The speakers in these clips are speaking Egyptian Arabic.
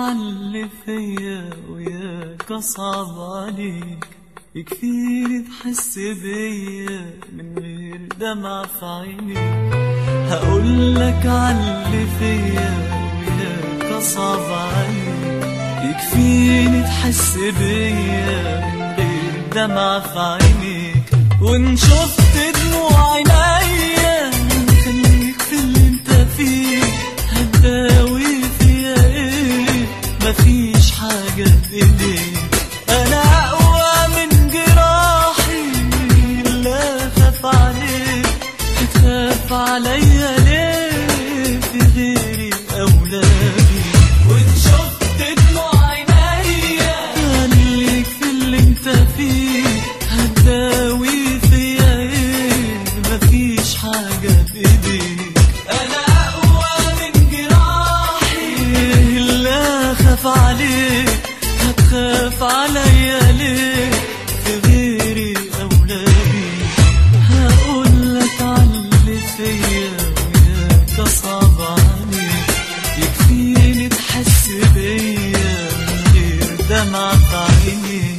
عاللي فيا وياك اصعب عليك يكفيني تحس بيا من غير دمع في عينيك هقولك عاللي فيا وياك اصعب عليك يكفيني تحس بيا من غير دمع في عينيك وان شفت دموع عينيا خليك في اللي انت فيه هتداوي فيا ايه مفيش حاجة بايديك انا اقوى من جراحي لا خاف عليك هتخاف عليا ليه في غيري اولادي وان شفت دموع عينيا خليك في اللي انت فيه هتداوي فيا ايه مفيش حاجة بايديك انا اقوى من جراحي لا خاف عليك هتخاف عليا ليه في غيري اولادي هقولك عاللي فيا وياك اصعب عليك يكفيني تحس بيا من غير دمع في عينيك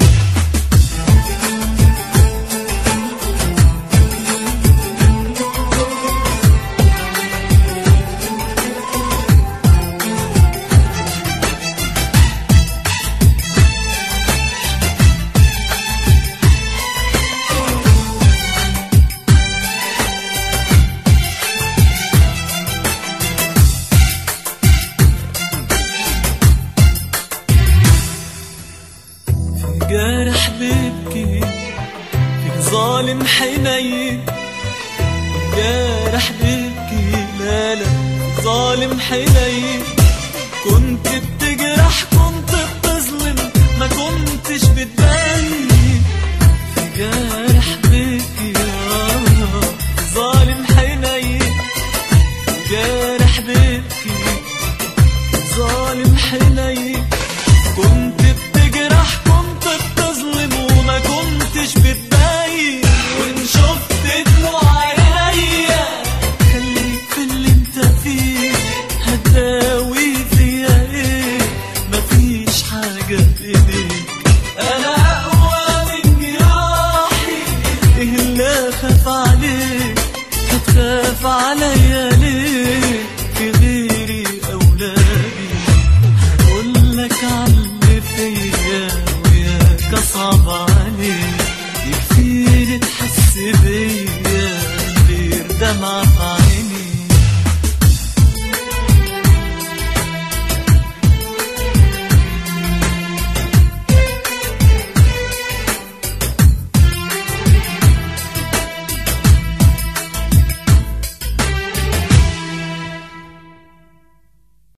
في جارح بيبكي في ظالم حنين جارح بيبكي لا لا ظالم حنين كنت بتجرح كنت بتظلم ما كنتش بتبين في جارح بيبكي آه، في ظالم حنين جارح بيبكي ظالم حنين كنت بتجرح كنت بتظلم وما كنتش بتبين وان شفت دموع عينيا خليك في اللي انت فيه هتداوي فيا ايه مفيش حاجة بايديك انا اقوى من جراحي ايه اللي اخاف عليك هتخاف عليا ليه